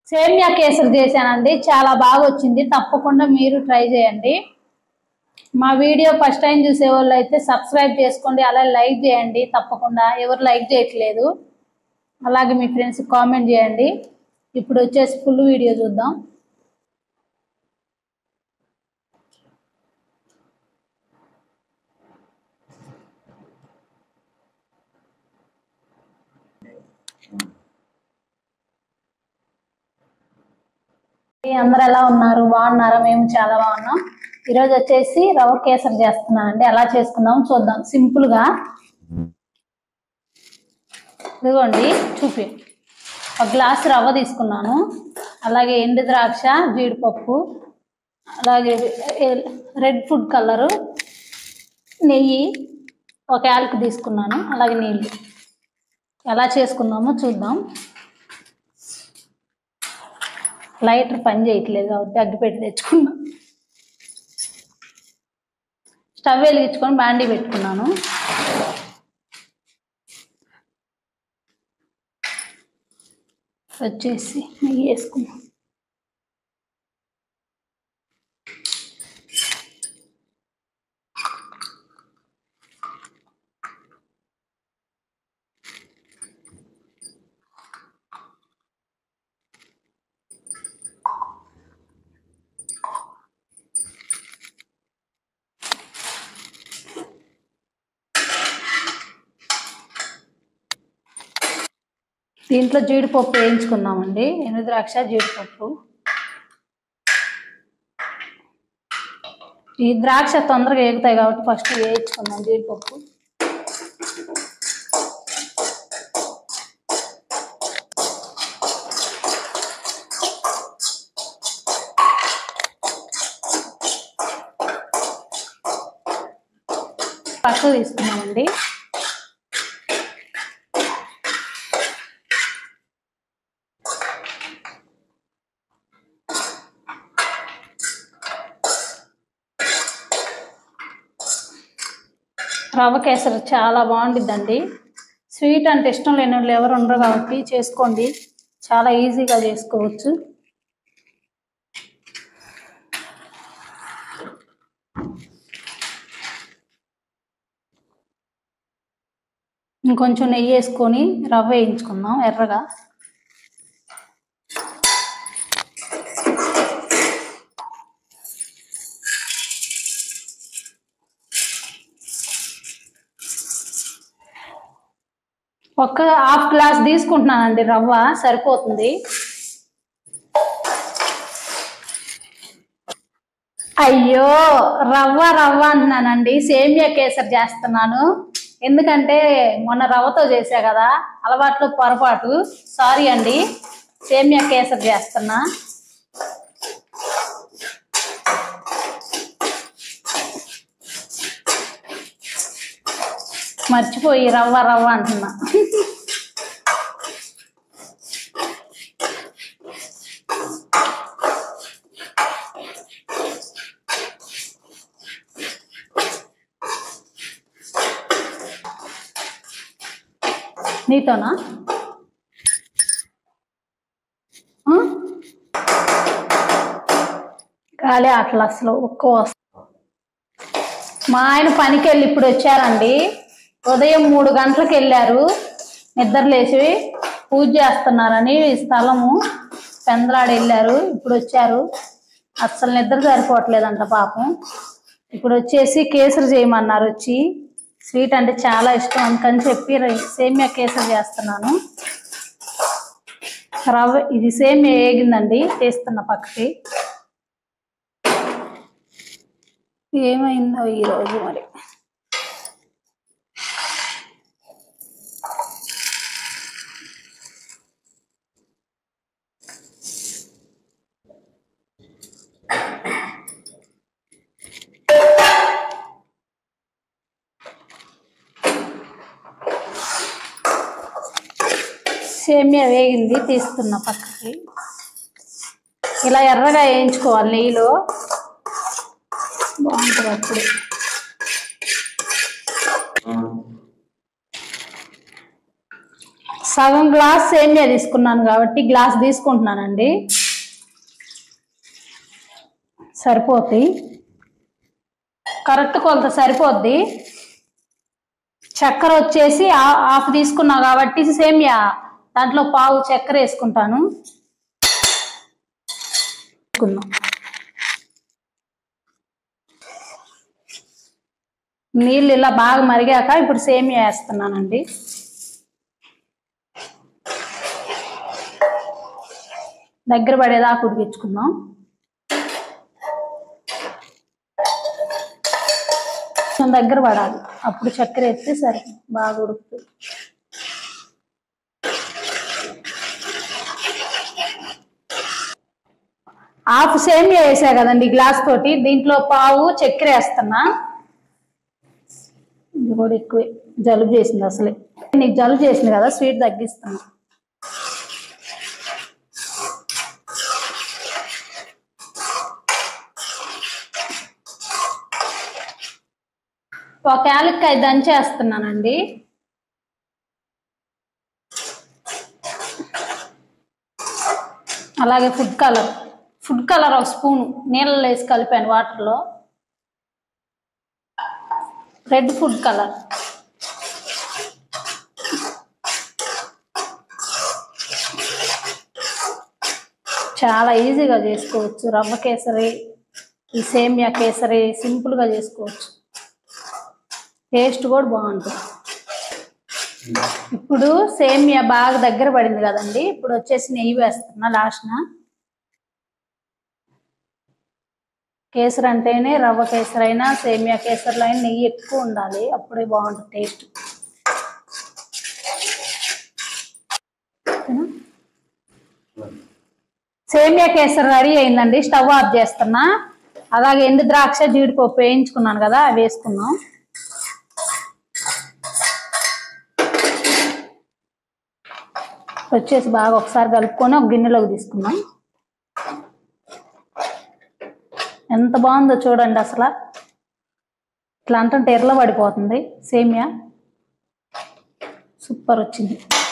సేమియా కేసరి చేశానండి చాలా బాగా వచ్చింది తప్పకుండా మీరు ట్రై చేయండి మా వీడియో ఫస్ట్ టైం చూసే వాళ్ళు అయితే సబ్స్క్రైబ్ చేసుకోండి అలాగే లైక్ చేయండి తప్పకుండా ఎవరు లైక్ చేయట్లేదు అలాగే మీ ఫ్రెండ్స్ కామెంట్ చేయండి ఇప్పుడు వచ్చేసి ఫుల్ వీడియో చూద్దాం అందరు ఎలా ఉన్నారు బాగున్నారా మేము చాలా బాగున్నాం ఈరోజు వచ్చేసి రవ్వ కేసరి చేస్తున్నానండి ఎలా చేసుకుందాం చూద్దాం సింపుల్ గా ఇదిగోండి చూపి ఒక గ్లాస్ రవ్వ తీసుకున్నాను అలాగే ఎండు ద్రాక్ష జీడిపప్పు అలాగే రెడ్ ఫుడ్ కలరు నెయ్యి ఒక యాలకు తీసుకున్నాను అలాగే నీళ్ళు ఎలా చేసుకుందామో చూద్దాం లైటర్ పని చేయట్లేదు కాబట్టి అగ్గిపెట్టి తెచ్చుకున్నా స్టవ్ వెలిగించుకొని బాండీ పెట్టుకున్నాను వచ్చేసి నెయ్యి వేసుకున్నాం దీంట్లో జీడిపప్పు వేయించుకుందామండి ఎండు ద్రాక్ష జీడిపప్పు ఈ ద్రాక్ష తొందరగా వేగుతాయి కాబట్టి ఫస్ట్ వేయించుకుందాం జీడిపప్పు పక్కకు తీసుకున్నామండి రవ్వ కేసరి చాలా బాగుండిద్దండి స్వీట్ అంటే ఇష్టం లేని వాళ్ళు ఎవరు ఉండరు కాబట్టి చేసుకోండి చాలా ఈజీగా చేసుకోవచ్చు ఇంకొంచెం నెయ్యి వేసుకొని రవ్వ వేయించుకుందాం ఎర్రగా ఒక్క హాఫ్ గ్లాస్ తీసుకుంటున్నానండి రవ్వ సరిపోతుంది అయ్యో రవ్వ రవ్వ అంటున్నానండి సేమియా కేసరి చేస్తున్నాను ఎందుకంటే మొన్న రవ్వతో చేసా కదా అలవాట్లో పొరపాటు సారీ అండి సేమియా కేసరి చేస్తున్నా మర్చిపోయి రవ్వ రవ్వ అంటున్నా నీతోనా ఆ? గాలి అట్లా అసలు ఒక్క వస్తు మా ఆయన పనికి వెళ్ళి ఇప్పుడు వచ్చారండి ఉదయం మూడు గంటలకు వెళ్ళారు నిద్ర లేచి పూజ చేస్తున్నారని స్థలము పెందలాడు వెళ్ళారు ఇప్పుడు వచ్చారు అస్సలు నిద్ర సరిపోవట్లేదంట పాపం ఇప్పుడు వచ్చేసి కేసరి చేయమన్నారు వచ్చి స్వీట్ అంటే చాలా ఇష్టం అందుకని చెప్పి రై- సేమియా కేసరి చేస్తున్నాను రవ్వ ఇది సేమియా వేగిందండి తీస్తున్న పక్కకి ఏమైందో ఈరోజు మరి సేమియా వేగింది తీస్తున్నా పక్కకి ఇలా ఎర్రగా వేయించుకోవాలి నెయ్యిలో బాగుంటుంది అప్పుడు సగం గ్లాస్ సేమియా తీసుకున్నాను కాబట్టి గ్లాస్ తీసుకుంటున్నానండి సరిపోతాయి కరెక్ట్ కొలత సరిపోద్ది చక్కెర వచ్చేసి ఆ- హాఫ్ తీసుకున్నా కాబట్టి సేమియా దాంట్లో పావు చక్కెర వేసుకుంటాను వేసుకుందాం. నీళ్ళు ఇలా బాగా మరిగాక ఇప్పుడు సేమియా వేస్తున్నానండి దగ్గర పడేదాకా ఉడికించుకుందాం కొంచెం దగ్గర పడాలి అప్పుడు చక్కెర ఎత్తే సరే బాగా ఉడుకుతుంది హాఫ్ సేమియా వేసా కదండి గ్లాస్ తోటి దీంట్లో పావు చక్కెర వేస్తున్నా ఇది కూడా ఎక్కువే జలుబు చేసింది అసలే నీకు జలుబు చేసింది కదా స్వీట్ తగ్గిస్తున్నా ఒక యాలక్కాయ దంచేస్తున్నానండి అలాగే ఫుడ్ కలర్ ఫుడ్ కలర్ ఒక స్పూన్ నీళ్ళలో వేసి కలిపాను వాటర్లో రెడ్ ఫుడ్ కలర్ చాలా ఈజీగా చేసుకోవచ్చు రవ్వ కేసరి ఈ సేమియా కేసరి సింపుల్గా చేసుకోవచ్చు టేస్ట్ కూడా బాగుంటుంది ఇప్పుడు సేమియా బాగా దగ్గర పడింది కదండి ఇప్పుడు వచ్చేసి నెయ్యి వేస్తున్నా లాస్ట్న కేసరి అంటేనే రవ్వ కేసరి అయినా సేమియా కేసరిలో అయినా నెయ్యి ఎక్కువ ఉండాలి అప్పుడే బాగుంటుంది టేస్ట్ ఓకేనా? సేమియా కేసరి రెడీ అయిందండి స్టవ్ ఆఫ్ చేస్తున్నా అలాగే ఎండు ద్రాక్ష జీడిపప్పు వేయించుకున్నాను కదా అవి వేసుకున్నాం వచ్చేసి బాగా ఒకసారి కలుపుకొని ఒక గిన్నెలోకి తీసుకున్నాం ఎంత బాగుందో చూడండి అసలు ఇట్లా అంటుంటే ఎర్ల పడిపోతుంది సేమియా సూపర్ వచ్చింది